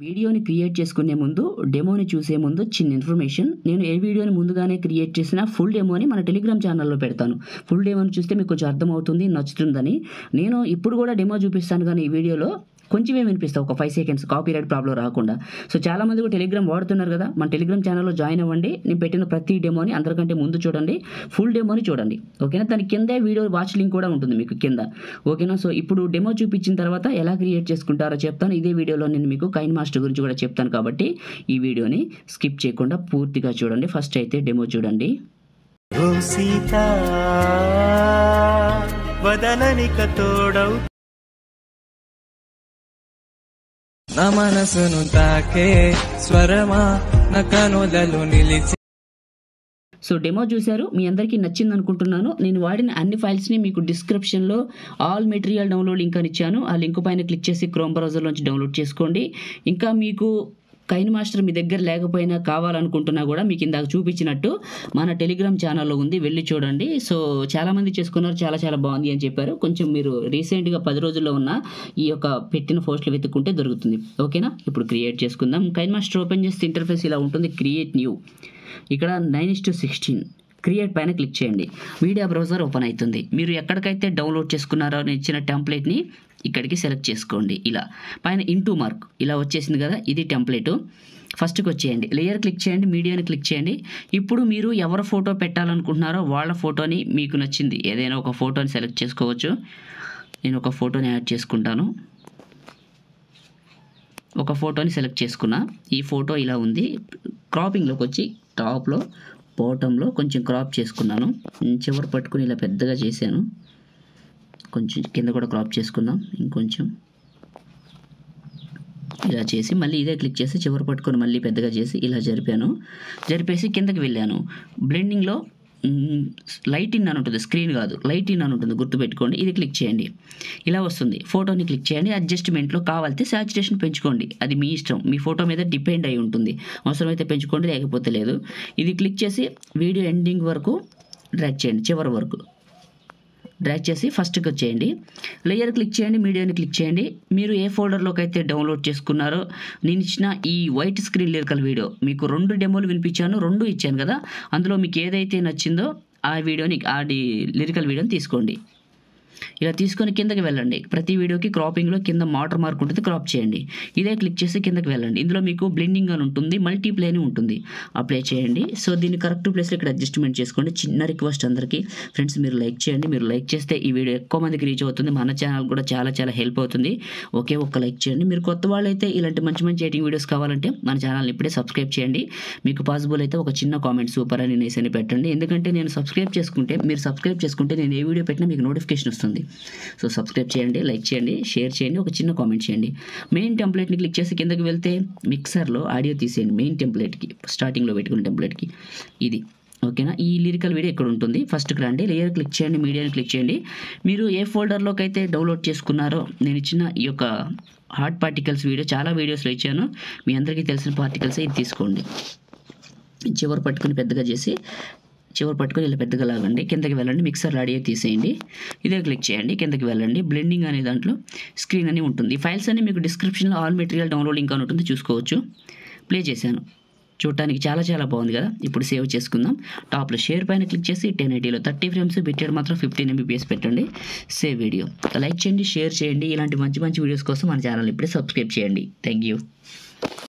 వీడియోని క్రియేట్ చేసుకునే ముందు డెమోని చూసే ముందు చిన్న ఇన్ఫర్మేషన్ నేను ఏ వీడియోని ముందుగానే క్రియేట్ చేసినా ఫుల్ డెమోని మన టెలిగ్రామ్ ఛానల్లో పెడతాను ఫుల్ డెమోని చూస్తే మీకు కొంచెం అర్థమవుతుంది నచ్చుతుందని నేను ఇప్పుడు కూడా డెమో చూపిస్తాను కానీ ఈ వీడియోలో కొంచెమే వినిపిస్తా ఒక five seconds copyright problem రాకుండా సో చాలా మంది కూడా టెలిగ్రామ్ వాడుతున్నారు కదా మన టెలిగ్రామ్ ఛానల్లో జాయిన్ అవ్వండి నేను పెట్టిన ప్రతి డెమోని అందరికంటే ముందు చూడండి ఫుల్ డెమోని చూడండి ఓకేనా దాని కిందే వీడియో వాచ్ లింక్ కూడా ఉంటుంది మీకు కింద ఓకేనా సో ఇప్పుడు డెమో చూపించిన తర్వాత ఎలా క్రియేట్ చేసుకుంటారో చెప్తాను ఇదే వీడియోలో నేను మీకు కైన్ మాస్టర్ గురించి కూడా చెప్తాను కాబట్టి ఈ వీడియోని స్కిప్ చేయకుండా పూర్తిగా చూడండి ఫస్ట్ అయితే డెమో చూడండి ఓ సీత వదలనిక తోడవు నా మనసును తాకే స్వరమా నా కనులలో నిలిచి సో డెమో చూశారు మీ అందరికీ నచ్చింది అనుకుంటున్నాను నేను వాడిన అన్ని ఫైల్స్ని మీకు డిస్క్రిప్షన్లో ఆల్ మెటీరియల్ డౌన్లోడ్ లింక్ అని ఇచ్చాను ఆ లింక్ పైన క్లిక్ చేసి క్రోమ్ బ్రౌజర్లోంచి డౌన్లోడ్ చేసుకోండి ఇంకా మీకు కైన్ మాస్టర్ మీ దగ్గర లేకపోయినా కావాలనుకుంటున్నా కూడా మీకు ఇందాక చూపించినట్టు మన టెలిగ్రామ్ ఛానల్లో ఉంది వెళ్ళి చూడండి సో చాలామంది చేసుకున్నారు చాలా చాలా బాగుంది అని చెప్పారు కొంచెం మీరు రీసెంట్గా పది రోజుల్లో ఉన్న ఈ యొక్క పెట్టిన పోస్టులు వెతుక్కుంటే దొరుకుతుంది ఓకేనా ఇప్పుడు క్రియేట్ చేసుకుందాం కైన్ మాస్టర్ ఓపెన్ చేస్తే ఇంటర్ఫేస్ ఇలా ఉంటుంది క్రియేట్ న్యూ ఇక్కడ nine is to sixteen create పైన క్లిక్ చేయండి మీడియా బ్రౌజర్ ఓపెన్ అవుతుంది మీరు ఎక్కడికైతే డౌన్లోడ్ చేసుకున్నారో అని ఇచ్చిన టెంప్లెట్ని ఇక్కడికి సెలెక్ట్ చేసుకోండి ఇలా పైన ఇంటూ మార్క్ ఇలా వచ్చేసింది కదా ఇది టెంప్లెట్ ఫస్ట్కి వచ్చేయండి లేయర్ క్లిక్ చేయండి మీడియాని క్లిక్ చేయండి ఇప్పుడు మీరు ఎవరి ఫోటో పెట్టాలనుకుంటున్నారో వాళ్ళ ఫోటోని మీకు నచ్చింది ఏదైనా ఒక ఫోటోని సెలెక్ట్ చేసుకోవచ్చు నేను ఒక ఫోటోని యాడ్ చేసుకుంటాను ఒక ఫోటోని సెలెక్ట్ చేసుకున్నా ఈ ఫోటో ఇలా ఉంది క్రాపింగ్లోకి వచ్చి టాప్లో బాటంలో కొంచెం క్రాప్ చేసుకున్నాను ఉమ్, చివరి పట్టుకుని ఇలా పెద్దగా చేశాను కొంచెం కింద కూడా క్రాప్ చేసుకుందాం ఇంకొంచెం ఇలా చేసి మళ్ళీ ఇదే క్లిక్ చేసి చివరి పట్టుకొని మళ్ళీ పెద్దగా చేసి ఇలా జరిపాను జరిపేసి కిందకి వెళ్ళాను బ్లెండింగ్లో లైట్ ఇన్ అని ఉంటుంది స్క్రీన్ కాదు లైట్ ఇన్ అని ఉంటుంది గుర్తుపెట్టుకోండి ఇది క్లిక్ చేయండి ఇలా వస్తుంది ఫోటోని క్లిక్ చేయండి అడ్జస్ట్మెంట్లో కావాలితే సాచురేషన్ పెంచుకోండి అది మీ ఇష్టం మీ ఫోటో మీద డిపెండ్ అయి ఉంటుంది అవసరమైతే పెంచుకోండి లేకపోతే లేదు ఇది క్లిక్ చేసి వీడియో ఎండింగ్ వరకు డ్రాగ్ చేయండి చివరి వరకు డ్రాగ్ చేసి ఫస్ట్కి వచ్చేయండి లేయర్ క్లిక్ చేయండి మీడియాని క్లిక్ చేయండి మీరు ఏ ఫోల్డర్లోకి అయితే డౌన్లోడ్ చేసుకున్నారో నేను ఇచ్చిన ఈ వైట్ స్క్రీన్ లిరికల్ వీడియో మీకు రెండు డెమోలు వినిపించాను రెండు ఇచ్చాను కదా అందులో మీకు ఏదైతే నచ్చిందో ఆ వీడియోని ఆ లిరికల్ వీడియోని తీసుకోండి ఇలా తీసుకొని కిందకి వెళ్ళండి ప్రతి వీడియోకి క్రాపింగ్లో కింద వాటర్ మార్క్ ఉంటుంది క్రాప్ చేయండి ఇదే క్లిక్ చేసి కిందకి వెళ్ళండి ఇందులో మీకు బ్లెండింగ్ అని ఉంటుంది మల్టీప్లే అని ఉంటుంది అప్లై చేయండి సో దీన్ని కరెక్ట్ ప్లేస్లో ఇక్కడ అడ్జస్ట్మెంట్ చేసుకోండి చిన్న రిక్వెస్ట్ అందరికీ ఫ్రెండ్స్ మీరు లైక్ చేయండి మీరు లైక్ చేస్తే ఈ వీడియో ఎక్కువ మందికి రీచ్ అవుతుంది మన ఛానల్ కూడా చాలా చాలా హెల్ప్ అవుతుంది ఒకే ఒక్క లైక్ చేయండి మీరు కొత్త వాళ్ళైతే ఇలాంటి మంచి మంచి ఎయిటింగ్ వీడియోస్ కావాలంటే మన ఛానల్ ఇప్పుడే సబ్స్క్రైబ్ చేయండి మీకు పాసిబుల్ అయితే ఒక చిన్న కామెంట్ సూపర్ అని నేసి అని పెట్టండి ఎందుకంటే నేను సబ్స్క్రైబ్ చేసుకుంటే మీరు సబ్స్క్రైబ్ చేసుకుంటే నేను ఏ వీడియో పెట్టినా మీకు నోటిఫికేషన్ వస్తుంది సో సబ్స్క్రైబ్ చేయండి లైక్ చేయండి షేర్ చేయండి ఒక చిన్న కామెంట్ చేయండి మెయిన్ టెంప్లెట్ని క్లిక్ చేసి కిందకి వెళ్తే మిక్సర్లో ఆడియో తీసేయండి మెయిన్ టెంప్లెట్కి స్టార్టింగ్లో పెట్టుకున్న టెంప్లెట్కి ఇది ఓకేనా ఈ లిరికల్ వీడియో ఇక్కడ ఉంటుంది ఫస్ట్కి రండి లేయర్ క్లిక్ చేయండి మీడియాని క్లిక్ చేయండి మీరు ఏ ఫోల్డర్లోకి అయితే డౌన్లోడ్ చేసుకున్నారో నేను ఇచ్చిన ఈ యొక్క హార్ట్ పార్టికల్స్ వీడియో చాలా వీడియోస్లో ఇచ్చాను మీ అందరికీ తెలిసిన పార్టికల్స్ ఇది తీసుకోండి చివరి పట్టుకుని పెద్దగా చేసి చివరి పట్టుకొని ఇలా పెద్దగా లాగండి కిందకి వెళ్ళండి మిక్సర్ ఆడియో తీసేయండి ఇదే క్లిక్ చేయండి కిందకి వెళ్ళండి బ్లెండింగ్ అనే దాంట్లో స్క్రీన్ అని ఉంటుంది ఈ ఫైల్స్ అన్ని మీకు డిస్క్రిప్షన్లో ఆల్ మెటీరియల్ డౌన్లోడ్ లింక్ అని ఉంటుంది చూసుకోవచ్చు ప్లే చేశాను చూడటానికి చాలా చాలా బాగుంది కదా ఇప్పుడు సేవ్ చేసుకుందాం టాప్లో షేర్ పైన క్లిక్ చేసి టెన్ ఎయిటీలో థర్టీ ఫ్రేమ్స్ పెట్టాడు మాత్రం ఫిఫ్టీన్ ఎంబీపీఎస్ పెట్టండి సేవ్ వీడియో లైక్ చేయండి షేర్ చేయండి ఇలాంటి మంచి మంచి వీడియోస్ కోసం మన ఛానల్ ఇప్పుడే సబ్స్క్రైబ్ చేయండి థ్యాంక్ యూ